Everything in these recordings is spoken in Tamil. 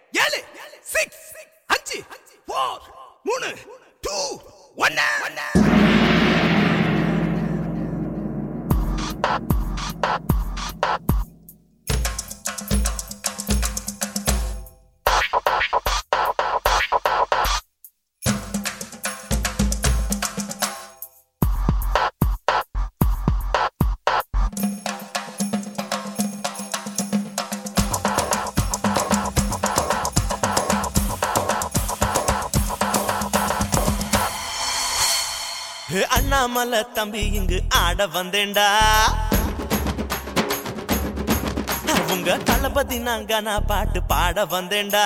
ஏழு சிக்ஸ் அஞ்சு ஃபோர் மூணு டூ ஒன்னு ஹே, அண்ணாமலை தம்பி இங்கு ஆட வந்தேன்டா உங்க தளபதி நாங்க நான் பாட்டு பாட வந்தேன்டா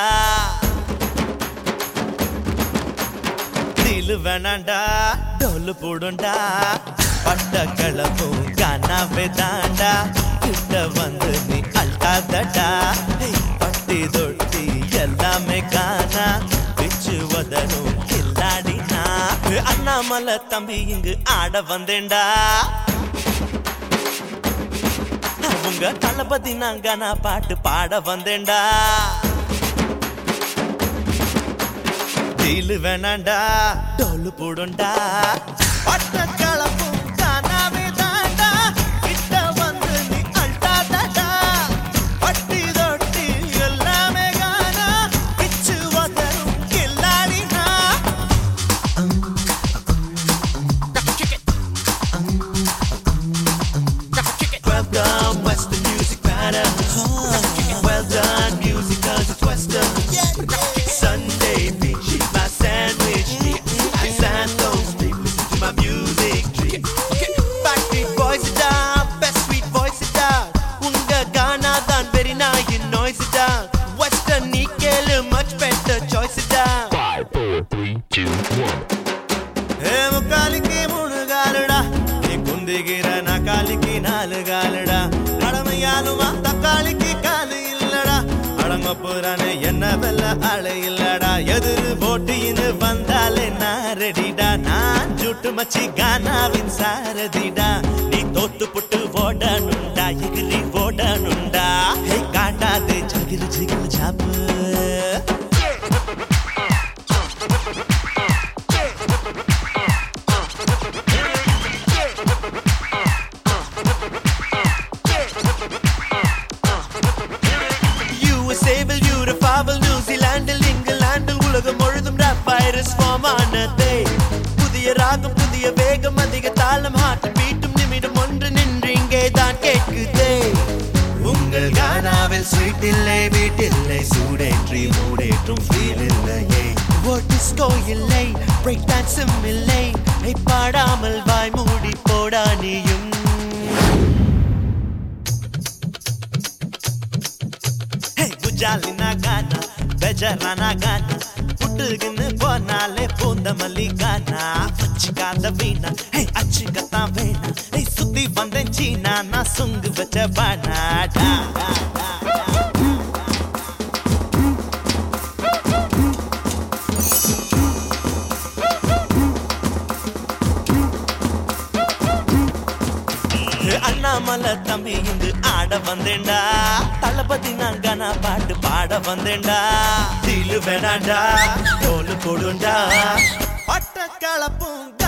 தீலு வேணாண்டா டோலு போடுண்டா பட்ட கிளப்பும் கானாவே தாண்டா கிட்ட வந்து நீ அல்டாதடா ஹேய், பட்டி தொட்டி எல்லாமே காணா பிச்சு வதரும் கில்லாடினா ஹே, அண்ணாமலை தம்பி இங்கு ஆட வந்தேன்டா உங்க தளபதி நாங்க நான் பாட்டு பாட வந்தேன்டா தீலு வேணாண்டா டோலு போடுண்டா பட்ட கலப்பும் காணாவே தாண்டா கிட்ட வந்து நீ அல்டாதடா பட்டி தொட்டி எல்லாமே காணா பிச்சு வதரும் கில்லாடினா Well done, Western music matter. Well done, music cause it's Western. Sunday, bitch, eat my sandwich. And Santos, they listen to my music. Backbeat boys it down, best sweet voice it down. உங்க கானா தான் very nice in noise it down. Western நீ கேளு much better choice it down. Five, four, three, two, one. ஏ முக்காலிக்கு மூணு காலுடா நீ குந்திகிற நக்காலிக்கு நாலு காலுடா கடமையாலுமா தக்காளிக்கு காலு இல்லடா அடங்க போறானே என்ன வெல்ல ஆளு இல்லடா எதிரு போட்டின்னு வந்தாலே நான் ரெடிடா நான் ஜுட்டு மச்சி கானாவின் சாரதிடா நீ தோத்து புட்டு ஓடணுண்டா எகிரி ஓடணுண்டா ஹே காட்டாதே ஜகிரு ஜிகிரு ஜாப்பு USA வில் யூரோப்பாவில் நியூசிலாண்டில் இங்கிலாந்தில் உலகம் முழுதும் ரேப் வைரஸ் ஃபார்ம் ஆனதே புதிய ராகம் புதிய வேகம் அதிக தாளம் ஹார்ட் பீட்டும் நிமிடம் ஒன்று நின்று இங்கே தான் கேட்குதே உங்கள் கானாவில் ஸ்வீட் இல்லை வீட்டில்லை சூடேற்றி மூடேற்றும் ஃபீல் இல்லையே ஒரு டிஸ்கோ இல்லை பிரேக் டான்ஸும் இல்லை ஐ, பாடாமல் வாய் மூடி போடா நீயும் ஹே, குஜாலினா கானா பெஜரானா கானா புட்டுக்குன்னு போனாலே பூந்த மல்லி கானா வச்சுக்காத வீணா ஹே அச்சுக்கத்தான் வேணா ஹே சுத்தி வந்தேன் சீனா நான் சுங்கு வச்ச பானாடா அண்ணாமலை தம்பி இங்கு ஆட வந்தேன்டா தளபதி நாங்க நான் பாட்டு பாட வந்தேன்டா தீலு வேணாண்டா தோலு கொடுண்டா பட்ட கலப்பும்